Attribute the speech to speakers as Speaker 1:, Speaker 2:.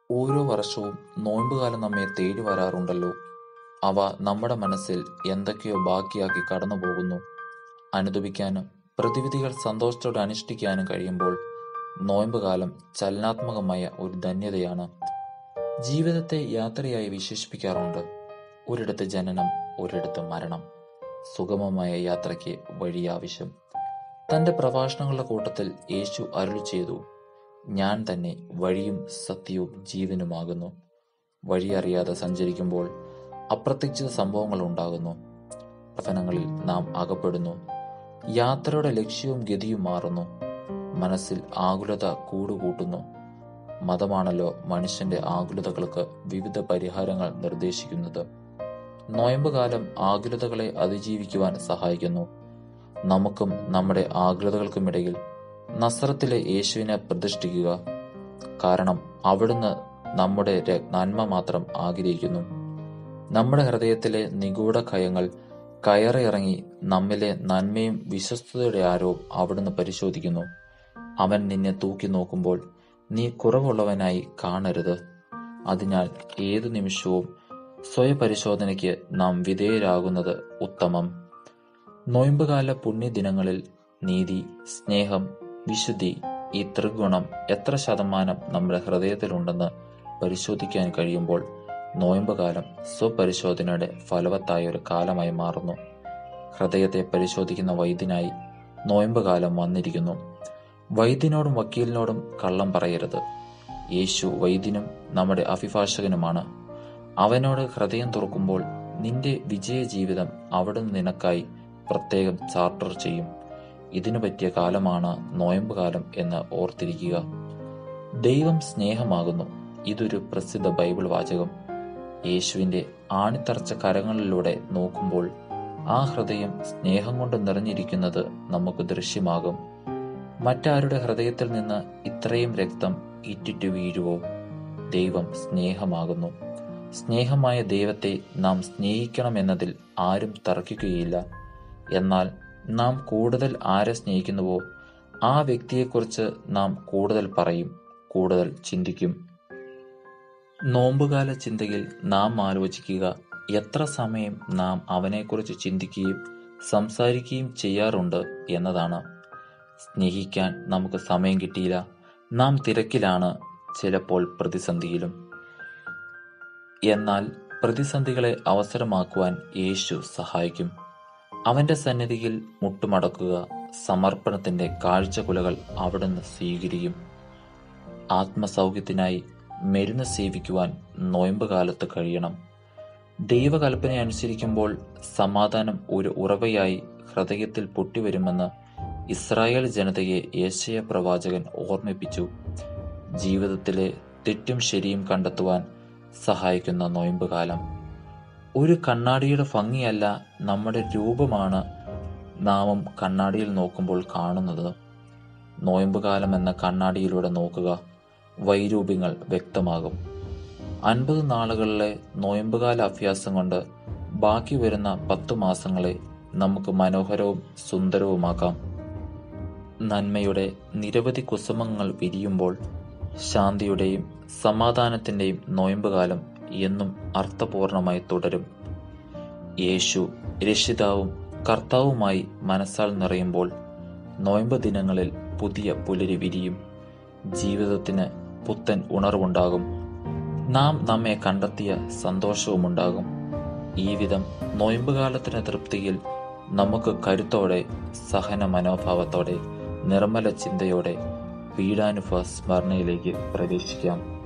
Speaker 1: ഓരോ വർഷവും നോയമ്പുകാലം നമ്മെ തേടി വരാറുണ്ടല്ലോ. അവ നമ്മുടെ മനസ്സിൽ എന്തൊക്കെയോ ബാക്കിയാക്കി കടന്നുപോകുന്നു. അനുതപിക്കാനും പ്രതിവിധികൾ സന്തോഷത്തോടെ അനുഷ്ഠിക്കാനും കഴിയുമ്പോൾ നോയമ്പുകാലം ചലനാത്മകമായ ഒരു ധന്യതയാണ്. ജീവിതത്തെ യാത്രയായി വിശേഷിപ്പിക്കാറുണ്ട്. ഒരിടത്ത് ജനനം, ഒരിടത്ത് മരണം. സുഗമമായ യാത്രയ്ക്ക് വഴിയാവശ്യം. തന്റെ പ്രഭാഷണങ്ങളുടെ കൂട്ടത്തിൽ യേശു അരുളിച്ചെയ്തു, ഞാൻ തന്നെ വഴിയും സത്യവും ജീവനുമാകുന്നു. വഴിയറിയാതെ സഞ്ചരിക്കുമ്പോൾ അപ്രതീക്ഷിത സംഭവങ്ങൾ ഉണ്ടാകുന്നു. പ്രലോഭനങ്ങളിൽ നാം അകപ്പെടുന്നു. യാത്രയുടെ ലക്ഷ്യവും ഗതിയും മാറുന്നു. മനസ്സിൽ ആകുലത കൂടുകൂട്ടുന്നു. മതമാണല്ലോ മനുഷ്യന്റെ ആകുലതകൾക്ക് വിവിധ പരിഹാരങ്ങൾ നിർദ്ദേശിക്കുന്നത്. നോയമ്പുകാലം ആകുലതകളെ അതിജീവിക്കുവാൻ സഹായിക്കുന്നു. നമുക്കും നമ്മുടെ ആകുലതകൾക്കുമിടയിൽ നസറത്തിലെ യേശുവിനെ പ്രതിഷ്ഠിക്കുക. കാരണം അവിടുന്ന് നമ്മുടെ നന്മ മാത്രം ആഗ്രഹിക്കുന്നു. നമ്മുടെ ഹൃദയത്തിലെ നിഗൂഢഭയങ്ങൾ കയറിയിറങ്ങി നമ്മിലെ നന്മയും വിശ്വസ്തതയുടെ ആഴവും അവിടുന്ന് പരിശോധിക്കുന്നു. അവൻ നിന്നെ തൂക്കിനോക്കുമ്പോൾ നീ കുറവുള്ളവനായി കാണരുത്. അതിനാൽ ഏതു നിമിഷവും സ്വയപരിശോധനയ്ക്ക് നാം വിധേയരാകുന്നത് ഉത്തമം. നോയമ്പുകാല പുണ്യദിനങ്ങളിൽ നീതി, സ്നേഹം, വിശുദ്ധി ഈ ത്രിഗുണം എത്ര ശതമാനം നമ്മുടെ ഹൃദയത്തിലുണ്ടെന്ന് പരിശോധിക്കാൻ കഴിയുമ്പോൾ നോയമ്പുകാലം സ്വപരിശോധനയുടെ ഫലവത്തായ ഒരു കാലമായി മാറുന്നു. ഹൃദയത്തെ പരിശോധിക്കുന്ന വൈദ്യനായി നോയമ്പുകാലം വന്നിരിക്കുന്നു. വൈദ്യനോടും വക്കീലിനോടും കള്ളം പറയരുത്. യേശു വൈദ്യനും നമ്മുടെ അഭിഭാഷകനുമാണ്. അവനോട് ഹൃദയം തുറക്കുമ്പോൾ നിന്റെ വിജയജീവിതം അവിടുന്ന് നിനക്കായി പ്രത്യേകം ചാർട്ടർ ചെയ്യും. ഇതിനു പറ്റിയ കാലമാണ് നോയമ്പുകാലം എന്ന് ഓർത്തിരിക്കുക. ദൈവം സ്നേഹമാകുന്നു. ഇതൊരു പ്രസിദ്ധ ബൈബിൾ വാചകം. യേശുവിന്റെ ആണിത്തറച്ച കരങ്ങളിലൂടെ നോക്കുമ്പോൾ ആ ഹൃദയം സ്നേഹം കൊണ്ട് നിറഞ്ഞിരിക്കുന്നത് നമുക്ക് ദൃശ്യമാകും. മറ്റാരുടെ ഹൃദയത്തിൽ നിന്ന് ഇത്രയും രക്തം ഇറ്റിറ്റു വീഴുവോ? ദൈവം സ്നേഹമാകുന്നു. സ്നേഹമായ ദൈവത്തെ നാം സ്നേഹിക്കണമെന്നതിൽ ആരും തർക്കിക്കുകയില്ല. എന്നാൽ നാം കൂടുതൽ ആരെ സ്നേഹിക്കുന്നുവോ ആ വ്യക്തിയെക്കുറിച്ച് നാം കൂടുതൽ പറയും, കൂടുതൽ ചിന്തിക്കും. നോമ്പുകാല ചിന്തയിൽ നാം ആലോചിക്കുക എത്ര സമയം നാം അവനെക്കുറിച്ച് ചിന്തിക്കുകയും സംസാരിക്കുകയും ചെയ്യാറുണ്ട് എന്നതാണ്. സ്നേഹിക്കാൻ നമുക്ക് സമയം കിട്ടിയില്ല. നാം തിരക്കിലാണ്, ചിലപ്പോൾ പ്രതിസന്ധിയിലും. എന്നാൽ പ്രതിസന്ധികളെ അവസരമാക്കുവാൻ യേശു സഹായിക്കും. അവന്റെ സന്നിധിയിൽ മുട്ടുമടക്കുക. സമർപ്പണത്തിന്റെ കാഴ്ചകുലകൾ അവിടുന്ന് സ്വീകരിക്കും. ആത്മസൗഖ്യത്തിനായി മരുന്ന് സേവിക്കുവാൻ നോയമ്പുകാലത്ത് കഴിയണം. ദൈവകല്പനയനുസരിക്കുമ്പോൾ സമാധാനം ഒരു ഉറവയായി ഹൃദയത്തിൽ പൊട്ടിവരുമെന്ന് ഇസ്രായേൽ ജനതയെ യെശയ്യാ പ്രവാചകൻ ഓർമ്മിപ്പിച്ചു. ജീവിതത്തിലെ തെറ്റും ശരിയും കണ്ടെത്തുവാൻ സഹായിക്കുന്ന നോയമ്പുകാലം. ഒരു കണ്ണാടിയുടെ ഭംഗിയല്ല നമ്മുടെ രൂപമാണ് നാമും കണ്ണാടിയിൽ നോക്കുമ്പോൾ കാണുന്നത്. നോയമ്പുകാലമെന്ന കണ്ണാടിയിലൂടെ നോക്കുക. വൈരൂപ്യങ്ങൾ വ്യക്തമാകും. അൻപത് നാളുകളിലെ നോയമ്പുകാല അഭ്യാസം കൊണ്ട് ബാക്കി വരുന്ന പത്തു മാസങ്ങളെ നമുക്ക് മനോഹരവും സുന്ദരവുമാക്കാം. നന്മയുടെ നിരവധി കുസുമങ്ങൾ വിരിയുമ്പോൾ ശാന്തിയുടെയും സമാധാനത്തിന്റെയും നോയമ്പുകാലം എന്നും അർത്ഥപൂർണമായി തുടരും. യേശു രക്ഷിതാവും കർത്താവുമായി മനസ്സാൽ നിറയുമ്പോൾ നോയമ്പ് ദിനങ്ങളിൽ പുതിയ പുലരി വിരിയും. ജീവിതത്തിന് പുത്തൻ ഉണർവുണ്ടാകും. നാം നമ്മെ കണ്ടെത്തിയ സന്തോഷവുമുണ്ടാകും. ഈ വിധം നോയമ്പുകാലത്തിന്റെ തൃപ്തിയിൽ നമുക്ക് കരുത്തോടെ, സഹന മനോഭാവത്തോടെ, നിർമ്മല ചിന്തയോടെ പീഡാനുഭവ സ്മരണയിലേക്ക് പ്രവേശിക്കാം.